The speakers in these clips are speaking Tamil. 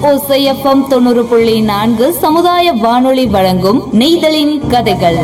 ஓசைஎஃப்எம் தொண்ணூறு புள்ளி நான்கு சமுதாய வானொலி வழங்கும் நெய்தலின் கதைகள்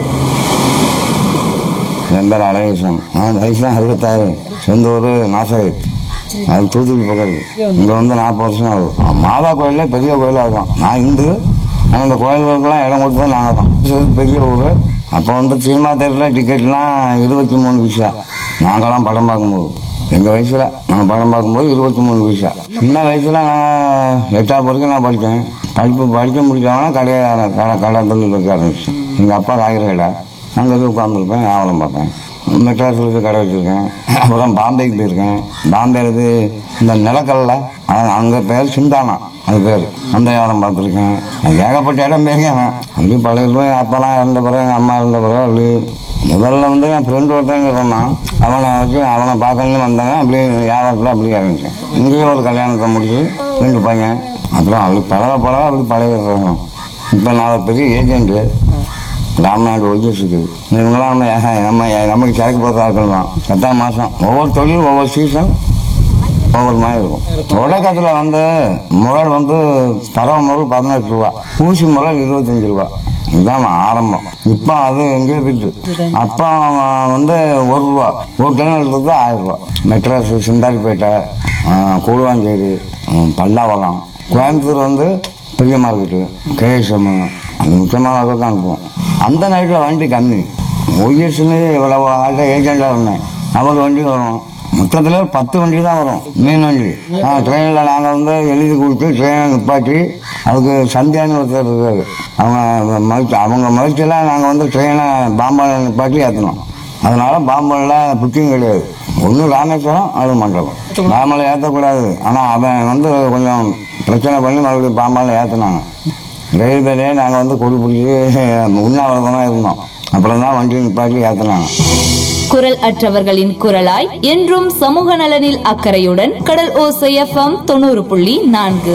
என் பேர் அழகேசன் நான் வயசுலாம் அறுபத்தாறு சொந்த ஊர் நாசாய் அது தூத்துக்குடி பக்கத்து இங்கே வந்து நாற்பது வருஷம் ஆகுது மாதா கோயிலே பெரிய கோயிலாக இருக்கும் நான் இந்து ஆனால் இந்த கோயில்களுக்கெல்லாம் இடம் கொடுத்தது நாங்கள் தான் இது பெரிய ஊர் அப்போ வந்து சினிமா தேட்டரில் டிக்கெட்லாம் இருபத்தி மூணு பைசா நாங்களாம் படம் பார்க்கும்போது எங்கள் வயசில் நாங்கள் படம் பார்க்கும்போது இருபத்தி மூணு பைசா சின்ன வயசில் நான் எட்டாவது வரைக்கும் நான் படித்தேன் படிப்பு படிக்க முடிஞ்சவனா கடையை கடை கடை தொழில் வைக்க ஆரம்பிச்சேன் எங்கள் அப்பா காய்கறி கடை அங்கே போய் உட்காந்துருப்பேன் ஆவலம் பார்ப்பேன் மெட்ராஸில் போய் கடை வச்சுருக்கேன் அப்புறம் பாம்பேக்கு போயிருக்கேன் பாம்பேல போய் இந்த நிலக்கல்ல அங்கே பேர் சிந்தானா அது பேர் அந்த வியாபாரம் பார்த்துருக்கேன் ஏகப்பட்ட இடம் போயிருக்கேன் அப்படி பழைய போய் அப்பெல்லாம் இருந்த பிறகு எங்கள் அம்மா இருந்த பிறகு அப்படி முதல்ல வந்து என் ஃப்ரெண்டு ஒருத்தங்க சொன்னான் அவனை வச்சு அவனை பார்க்கணும்னு வந்தாங்க அப்படியே வியாபாரத்தில் அப்படியே ஆரம்பிச்சேன் இங்கேயும் ஒரு கல்யாணத்தை முடிச்சு ரெண்டு பையன் அப்புறம் அவளுக்கு பழக பழக அப்படி பழக இப்போ நான் ஒரு பெரிய ஏஜென்ட்டு ராம்நாடு ஒய்எஸ் இருக்குது இவங்களாம் நம்ம ஏ- நம்ம நமக்கு சரக்கு போகிற ஆட்கள் தான் எட்டாம் மாதம் ஒவ்வொரு தொழிலும் ஒவ்வொரு சீசன் ஒவ்வொரு மாதிரி இருக்கும் தொடக்கத்தில் வந்து முரல் வந்து தரவ முரல் பதினெட்டு ரூபா ஊசி முரல் இருபத்தஞ்சு ரூபா இதுதான் ஆரம்பம் இப்போ அது எங்கேயோ போயிட்டு அப்போ வந்து ஒரு ரூபா ஒரு டன் எடுத்தது ஆயிரம் ரூபா மெட்ராஸ் சிந்தாரிப்பேட்டை கூடுவாஞ்சேரி ம், பல்லாவரம் கோயம்புத்தூர் வந்து பெரிய மார்க்கெட்டு கேஎஸ்எம் அது முக்கியமான அளவுக்கு தான் அனுப்புவோம் அந்த நைட்டில் வண்டி கம்மி ஒய்எஸ்னு இவ்வளவு ஆட்ட ஏஜெண்டாக இருந்தேன் நமக்கு வண்டி வரும் மொத்தத்தில் பத்து வண்டி தான் வரும் மீன் வண்டி ஆ ட்ரெயினில் நாங்கள் வந்து எழுதி கொடுத்து ட்ரெயினை நிப்பாட்டி அதுக்கு சந்தியான்னு ஒருத்தர் இருக்காரு அவங்க மறுத்து அவங்க மறுத்தெல்லாம் நாங்கள் வந்து ட்ரெயினை பாம்பாவில் நிப்பாட்டி ஏற்றணும் அதனால பாம்பனில் புக்கிங் கிடையாது ஒன்று ராமேஸ்வரம் அது மண்டபம் பாம்பனில் ஏற்றக்கூடாது ஆனால் அவன் வந்து கொஞ்சம் பிரச்சனை பண்ணி மறுபடியும் பாம்பாவில் ஏற்றினாங்க ரயில்வேலேயே நாங்கள் வந்து கொடி பிடிச்சி உண்ணாவிரதமாக இருந்தோம் அப்புறம் தான் வண்டி நிப்பாட்டி ஏற்றினாங்க குரல் அற்றவர்களின் குரலாய் என்றும் சமூக நலனில் அக்கறையுடன் கடல் ஓசைஎஃப்எம் தொண்ணூறு புள்ளி நான்கு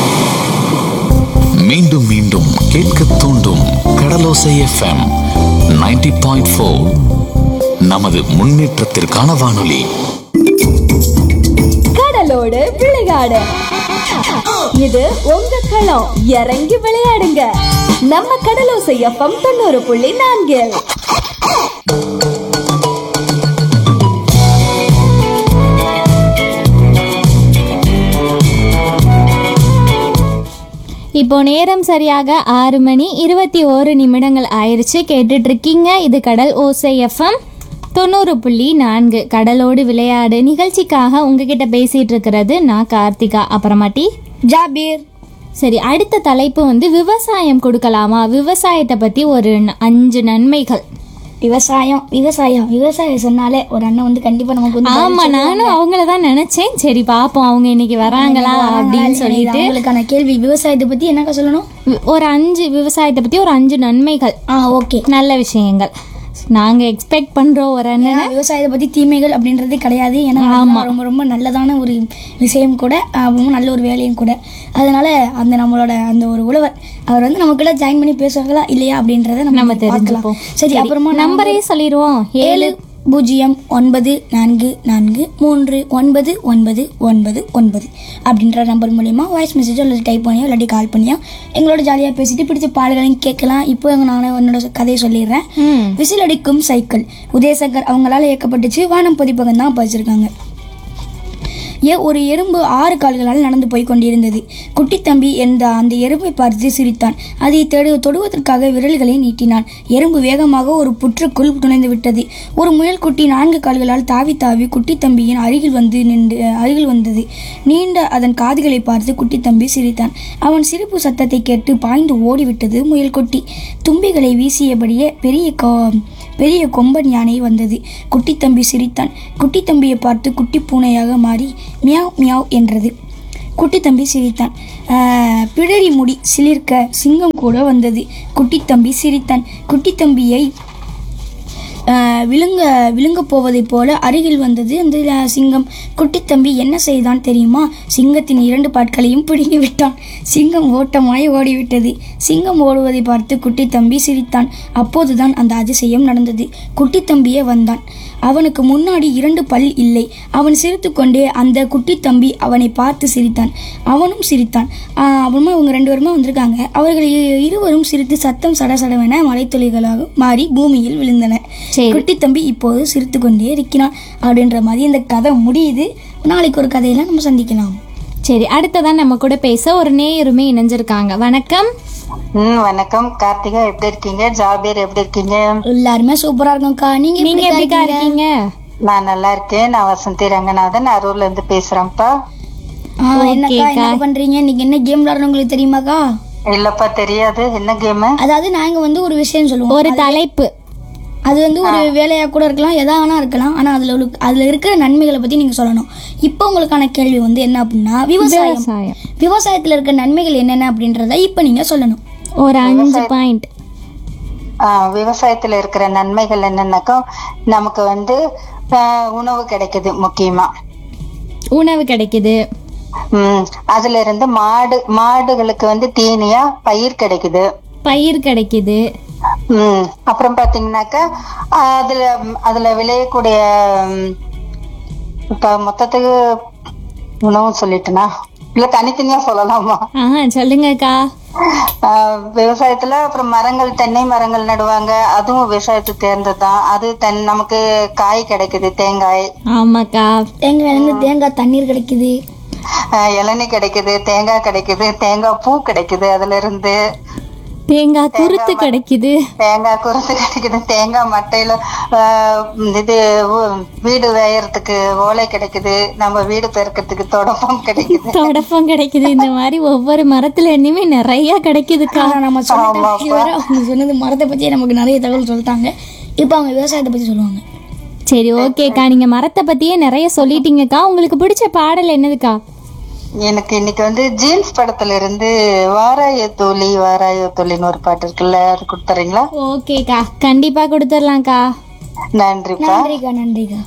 மீண்டும் மீண்டும் கேட்க தூண்டும் கடலோசை எஃப்எம் 90.4 பாயிண்ட் நமது முன்னேற்றத்திற்கான வானொலி கடலோடு விளையாடு இது உங்க களம் இறங்கி விளையாடுங்க நம்ம கடலோசை எஃப்எம் தொண்ணூறு புள்ளி நான்கில் இப்போ நேரம் சரியாக ஆறு மணி இருபத்தி ஓரு நிமிடங்கள் ஆயிருச்சு கேட்டுட்டு இருக்கீங்க இது கடல் ஓசை எஃப்எம் தொண்ணூறு புள்ளி நான்கு கடலோடு விளையாடு நிகழ்ச்சிக்காக உங்ககிட்ட பேசிட்டு இருக்கிறது நான் கார்த்திகா அப்புறமாட்டி ஜாபீர் சரி அடுத்த தலைப்பு வந்து விவசாயம் கொடுக்கலாமா விவசாயத்தை பத்தி ஒரு ந- அஞ்சு நன்மைகள் விவசாயம் விவசாயம் விவசாயம் சொன்னாலே ஒரு அண்ணன் வந்து கண்டிப்பா நமக்கு வந்து ஆமா நானும் அவங்கள தான் நினைச்சேன் சரி பாப்போம் அவங்க இன்னைக்கு வராங்களா அப்படின்னு சொல்லிட்டு அவங்களுக்கான கேள்வி விவசாயத்தை பத்தி என்னக்கா சொல்லணும் வி- ஒரு அஞ்சு விவசாயத்தை பத்தி ஒரு அஞ்சு நன்மைகள் ஆ ஓகே நல்ல விஷயங்கள் நாங்க எக்ஸ்பெக்ட் பண்றோம் ஒரு அண்ணனை விவசாயத்தை பத்தி தீமைகள் அப்படின்றதே கிடையாது ஏன்னா ஆமா. ரொம்ப ரொம்ப நல்லதான ஒரு விஷயம் கூட ஆ, ரொம்ப நல்ல ஒரு வேலையும் கூட அதனால அந்த நம்மளோட அந்த ஒரு உழவர் அவர் வந்து நமக்குள்ள ஜாயின் பண்ணி பேசுவாங்களா இல்லையா அப்படின்றத நம்ம நம்ம பார்க்கலாம் தெரிஞ்சுப்போம் சரி அப்புறமா நம்பரே சொல்லிடுவோம் ஏழு பூஜ்ஜியம் ஒன்பது நான்கு நான்கு மூன்று ஒன்பது ஒன்பது ஒன்பது ஒன்பது அப்படின்ற நம்பர் மூலிமா வாய்ஸ் மெசேஜோ அல்லது டைப் பண்ணியோ இல்லாட்டி கால் பண்ணியோ எங்களோட ஜாலியாக பேசிட்டு பிடிச்ச பாடல்களையும் கேட்கலாம் இப்போ நான் என்னோட கதையை சொல்லிடுறேன் ம். விசில் அடிக்கும் சைக்கிள் உதயசங்கர் அவங்களால இயக்கப்பட்டுச்சு வானம் பதிப்பகம் தான் பதிச்சிருக்காங்க ஏ ஒரு எறும்பு ஆறு கால்களால் நடந்து போய் கொண்டிருந்தது குட்டி தம்பி என்ற அந்த எறும்பை பார்த்து சிரித்தான் அதை தொடு தொடுவதற்காக விரல்களை நீட்டினான் எறும்பு வேகமாக ஒரு புற்றுக்குள் நுழைந்து விட்டது ஒரு முயல் குட்டி நான்கு கால்களால் தாவி தாவி குட்டி தம்பியின் அருகில் வந்து நின்று அருகில் வந்தது நீண்ட அதன் காதுகளை பார்த்து குட்டி தம்பி சிரித்தான் அவன் சிரிப்பு சத்தத்தை கேட்டு பாய்ந்து ஓடிவிட்டது முயல் குட்டி தும்பிகளை வீசியபடியே பெரிய கோ பெரிய கொம்பன் யானை வந்தது குட்டித்தம்பி சிரித்தான் குட்டித்தம்பியை பார்த்து குட்டி பூனையாக மாறி மியாவ் மியாவ் என்றது குட்டித்தம்பி சிரித்தான் ஆஹ், பிடரி முடி சிலிர்க்க சிங்கம் கூட வந்தது குட்டித்தம்பி சிரித்தான் குட்டித்தம்பியை ஆஹ், விழுங்க விழுங்க போவதைப் போல அருகில் வந்தது அந்த ஆஹ், சிங்கம் குட்டித்தம்பி என்ன செய்தான் தெரியுமா சிங்கத்தின் இரண்டு பாட்களையும் பிடுங்கி விட்டான் சிங்கம் ஓட்டமாய் ஓடிவிட்டது சிங்கம் ஓடுவதை பார்த்து குட்டித்தம்பி சிரித்தான் அப்போதுதான் அந்த அதிசயம் நடந்தது குட்டித்தம்பியே வந்தான் அவனுக்கு முன்னாடி இரண்டு பல் இல்லை அவன் சிரித்துக்கொண்டே அந்த குட்டி தம்பி அவனை பார்த்து சிரித்தான் அவனும் சிரித்தான் ஆஹ் அப்புறமா இவங்க ரெண்டு பேருமே வந்திருக்காங்க அவர்கள் இ- இருவரும் சிரித்து சத்தம் சடசடவென மலைத்துளிகளாக மாறி பூமியில் விழுந்தன சரி. குட்டி தம்பி இப்போது சிரித்துக்கொண்டே இருக்கிறான் அப்படின்ற மாதிரி இந்த கதை முடியுது நாளைக்கு ஒரு கதையில நம்ம சந்திக்கலாம் சரி அடுத்ததான் நம்ம கூட பேச ஒரு நேயருமே இணைஞ்சிருக்காங்க வணக்கம் ம் வணக்கம் கார்த்திகா எப்படி இருக்கீங்க ஜாபீர் எப்படி இருக்கீங்க எல்லாருமே சூப்பரா இருக்கோம்க்கா நீங்க நீங்க எப்படி எப்படிக்கா இருக்கீங்க நான் நல்லா இருக்கேன் நான் வசந்தி ரங்கநாதன் அரூர்ல இருந்து பேசுறேன்ப்பா ஆ, என்னக்கா ஓகேக்கா. என்ன பண்றீங்க நீங்க என்ன கேம் விளையாடுறோம் உங்களுக்கு தெரியுமாக்கா இல்லப்பா தெரியாது என்ன கேமு அதாவது நாங்க வந்து ஒரு விஷயம் சொல்லுவோம் ஒரு தலைப்பு அது வந்து ஒரு வேலையா கூட இருக்கலாம் எதா வேணா இருக்கலாம் ஆனா அதுல உள்ள அதுல இருக்கிற நன்மைகளை பத்தி நீங்க சொல்லணும் இப்போ உங்களுக்கான கேள்வி வந்து என்ன அப்படின்னா விவசாயம் விவசாயம் விவசாயத்துல இருக்க நன்மைகள் என்னென்ன அப்படின்றத இப்போ நீங்க சொல்லணும் ஒரு அஞ்சு பாயிண்ட் ஆ, விவசாயத்துல இருக்கிற நன்மைகள் என்னன்னாக்கா நமக்கு வந்து ஆ, உணவு கிடைக்குது முக்கியமா உணவு கிடைக்குது ம் அதுல இருந்து மாடு மாடுகளுக்கு வந்து தீனியா பயிர் கிடைக்குது பயிர் கிடைக்குது ம் அப்புறம் பாத்தீங்கன்னாக்கா ஆ, அதுல அதுல விளையக்கூடிய ம், இப்ப மொத்தத்துக்கு உணவும் சொல்லிட்டேனா இல்ல தனித்தனியா சொல்லலாமா ஆஹா சொல்லுங்கக்கா ஆஹ் விவசாயத்துல அப்புறம் மரங்கள் தென்னை மரங்கள் நடுவாங்க அதுவும் விவசாயத்தை தேர்ந்ததுதான் அது தன் நமக்கு காய் கிடைக்குது தேங்காய் ஆமாக்கா தேங்காயில இருந்து தேங்காய் தண்ணீர் கிடைக்குது ஆஹ் இளநீ கிடைக்குது தேங்காய் கிடைக்குது தேங்காய் பூ கிடைக்குது அதுல இருந்து தேங்காய் குருத்து கிடைக்குது தேங்காய் குருத்து கிடைக்குது தேங்காய் மட்டையில ஆஹ் இது ஊ- வீடு வேயறதுக்கு ஓலை கிடைக்குது நம்ம வீடு பெருக்கிறதுக்கு தொடப்பம் கிடைக்குது தொடப்பம் கிடைக்குது இந்த மாதிரி ஒவ்வொரு மரத்துல இனிமே நிறைய கிடைக்குதுக்கா ஆனா நம்ம சொன்ன வரை அவங்க சொன்னது மரத்தை பத்தி நமக்கு நிறைய தகவல் சொல்லிட்டாங்க இப்போ அவங்க விவசாயத்தை பத்தி சொல்லுவாங்க சரி ஓகேக்கா நீங்க மரத்தை பத்தியே நிறைய சொல்லிட்டீங்கக்கா உங்களுக்கு பிடிச்ச பாடல் என்னதுக்கா எனக்கு இன்னைக்கு வந்து ஜீன்ஸ் படத்துல இருந்து வாராய தோழி வாராய தோழின்னு ஒரு பாட்டு இருக்குல்ல அது கொடுத்துறீங்களா ஓகேக்கா கண்டிப்பா கொடுத்துடலாம்க்கா நன்றிப்பா நன்றிக்கா நன்றிக்கா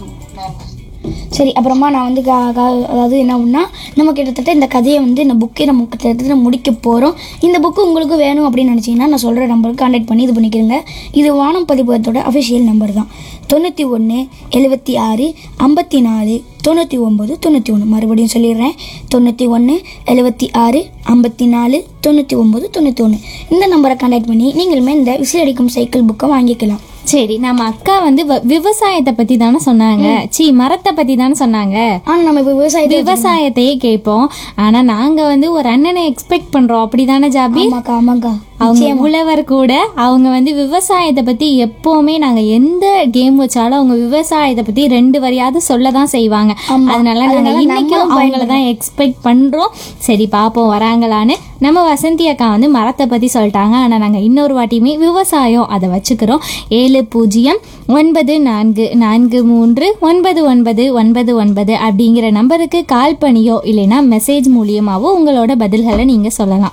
சரி அப்புறமா நான் வந்து கா கா அதாவது என்ன அப்படின்னா நம்ம கிட்டத்தட்ட இந்த கதையை வந்து இந்த புக்கை நம்ம கிட்டத்தட்ட முடிக்க போகிறோம் இந்த புக்கு உங்களுக்கு வேணும் அப்படின்னு நினச்சிங்கன்னா நான் சொல்கிற நம்பருக்கு கான்டாக்ட் பண்ணி இது பண்ணிக்கிறேங்க இது வானம் பதிப்பகத்தோட அஃபிஷியல் நம்பர் தான் தொண்ணூற்றி ஒன்று எழுபத்தி ஆறு ஐம்பத்தி நாலு தொண்ணூற்றி ஒம்பது தொண்ணூற்றி ஒன்று மறுபடியும் சொல்லிடுறேன் தொண்ணூற்றி ஒன்று எழுபத்தி ஆறு ஐம்பத்தி நாலு தொண்ணூற்றி ஒம்பது தொண்ணூற்றி ஒன்று இந்த நம்பரை கான்டாக்ட் பண்ணி நீங்களுமே இந்த விசில் அடிக்கும் சைக்கிள் புக்கை வாங்கிக்கலாம் சரி நம்ம அக்கா வந்து வ- விவசாயத்தை பத்தி தானே சொன்னாங்க சி மரத்தை பத்தி தானே சொன்னாங்க ஆனால் நம்ம இப்போ விவசாயத்தை விவசாயத்தையே கேட்போம் ஆனா நாங்க வந்து ஒரு அண்ணனை எக்ஸ்பெக்ட் பண்றோம் அப்படிதானே ஜாபி ஆமாக்கா ஆமாக்கா அவங்க உழவர் கூட அவங்க வந்து விவசாயத்தை பத்தி எப்பவுமே நாங்க எந்த கேம் வச்சாலும் அவங்க விவசாயத்தை பத்தி ரெண்டு வரியாவது சொல்ல தான் செய்வாங்க அதனால நாங்க இன்னைக்கும் அவங்கள தான் எக்ஸ்பெக்ட் பண்றோம் சரி பாப்போம் வராங்களான்னு நம்ம வசந்தி அக்கா வந்து மரத்தை பத்தி சொல்லிட்டாங்க ஆனா நாங்க இன்னொரு வாட்டியுமே விவசாயம் அதை வச்சுக்கிறோம் ஏழு பூஜ்ஜியம் ஒன்பது நான்கு நான்கு மூன்று ஒன்பது ஒன்பது ஒன்பது ஒன்பது அப்படிங்கிற நம்பருக்கு கால் பண்ணியோ இல்லைன்னா மெசேஜ் மூலியமாவோ உங்களோட பதில்களை நீங்க சொல்லலாம்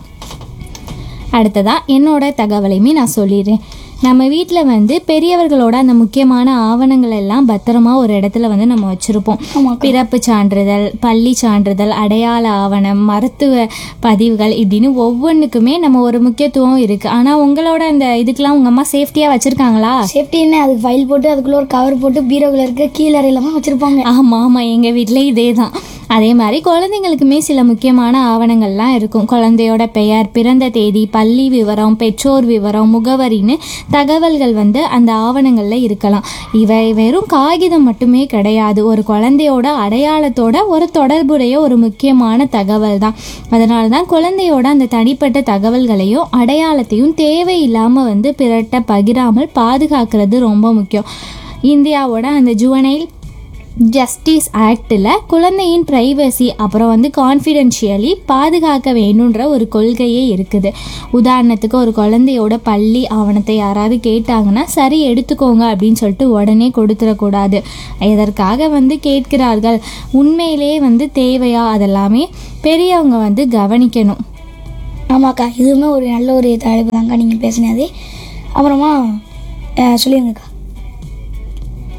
அடுத்ததா என்னோட தகவலையுமே நான் சொல்லிடுறேன் நம்ம வீட்டில் வந்து பெரியவர்களோட அந்த முக்கியமான ஆவணங்கள் எல்லாம் பத்திரமா ஒரு இடத்துல வந்து நம்ம வச்சுருப்போம் பிறப்பு சான்றிதழ் பள்ளி சான்றிதழ் அடையாள ஆவணம் மருத்துவ பதிவுகள் இப்படின்னு ஒவ்வொன்றுக்குமே நம்ம ஒரு முக்கியத்துவம் இருக்குது ஆனால் உங்களோட அந்த இதுக்கெல்லாம் உங்கள் அம்மா சேஃப்டியாக வச்சுருக்காங்களா சேஃப்டி என்ன அதுக்கு ஃபைல் போட்டு அதுக்குள்ள ஒரு கவர் போட்டு பீரோவில் இருக்க கீழே அறையில தான் வச்சிருப்பாங்க ஆமாம் ஆமாம் எங்கள் வீட்டில் இதே தான் அதே மாதிரி குழந்தைங்களுக்குமே சில முக்கியமான ஆவணங்கள்லாம் இருக்கும் குழந்தையோட பெயர் பிறந்த தேதி பள்ளி விவரம் பெற்றோர் விவரம் முகவரின்னு தகவல்கள் வந்து அந்த ஆவணங்களில் இருக்கலாம் இவை வெறும் காகிதம் மட்டுமே கிடையாது ஒரு குழந்தையோட அடையாளத்தோட ஒரு தொடர்புடைய ஒரு முக்கியமான தகவல் தான் அதனால தான் குழந்தையோட அந்த தனிப்பட்ட தகவல்களையும் அடையாளத்தையும் தேவையில்லாமல் வந்து பிறட்ட பகிராமல் பாதுகாக்கிறது ரொம்ப முக்கியம் இந்தியாவோட அந்த ஜுவனைல் ஜஸ்டிஸ் ஆக்டில் குழந்தையின் ப்ரைவசி அப்புறம் வந்து கான்ஃபிடென்ஷியலி பாதுகாக்க வேணுன்ற ஒரு கொள்கையே இருக்குது உதாரணத்துக்கு ஒரு குழந்தையோட பள்ளி ஆவணத்தை யாராவது கேட்டாங்கன்னா சரி எடுத்துக்கோங்க அப்படின்னு சொல்லிட்டு உடனே கொடுத்துடக்கூடாது எதற்காக வந்து கேட்கிறார்கள் உண்மையிலே வந்து தேவையா அதெல்லாமே பெரியவங்க வந்து கவனிக்கணும் ஆமாக்கா இதுவுமே ஒரு நல்ல ஒரு தலைப்பு தாங்க நீங்கள் பேசினது அப்புறமா அஹ், சொல்லிருங்கக்கா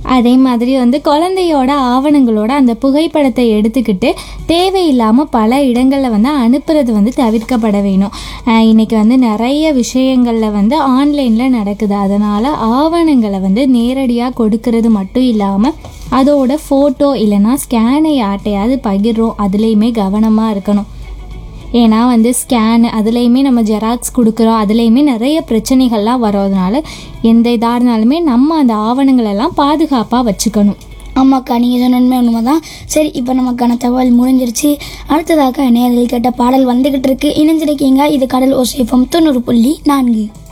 அதே மாதிரி வந்து குழந்தையோட ஆவணங்களோட அந்த புகைப்படத்தை எடுத்துக்கிட்டு தேவையில்லாமல் பல இடங்களில் வந்து அனுப்புறது வந்து தவிர்க்கப்பட வேணும் அஹ் இன்னைக்கு வந்து நிறைய விஷயங்களில் வந்து ஆன்லைனில் நடக்குது அதனால் ஆவணங்களை வந்து நேரடியாக கொடுக்கறது மட்டும் இல்லாமல் அதோட ஃபோட்டோ இல்லைன்னா ஸ்கேனை யார்ட்டையாவது பகிர்றோம் அதுலேயுமே கவனமாக இருக்கணும் ஏன்னா வந்து ஸ்கேன் அதுலேயுமே நம்ம ஜெராக்ஸ் கொடுக்குறோம் அதுலேயுமே நிறைய பிரச்சனைகள்லாம் வர்றதுனால எந்த இதாக இருந்தாலுமே நம்ம அந்த ஆவணங்கள் எல்லாம் பாதுகாப்பாக வச்சுக்கணும் ஆமாக்கா நீங்கள் சொன்னதுமே உண்மை தான் சரி இப்போ நமக்கான தகவல் முடிஞ்சிருச்சு அடுத்ததாக நேரில் கேட்ட பாடல் வந்துக்கிட்டு இருக்கு இணைஞ்சிருக்கீங்க இது கடல் ஓசேஃபம் தொண்ணூறு புள்ளி நான்கு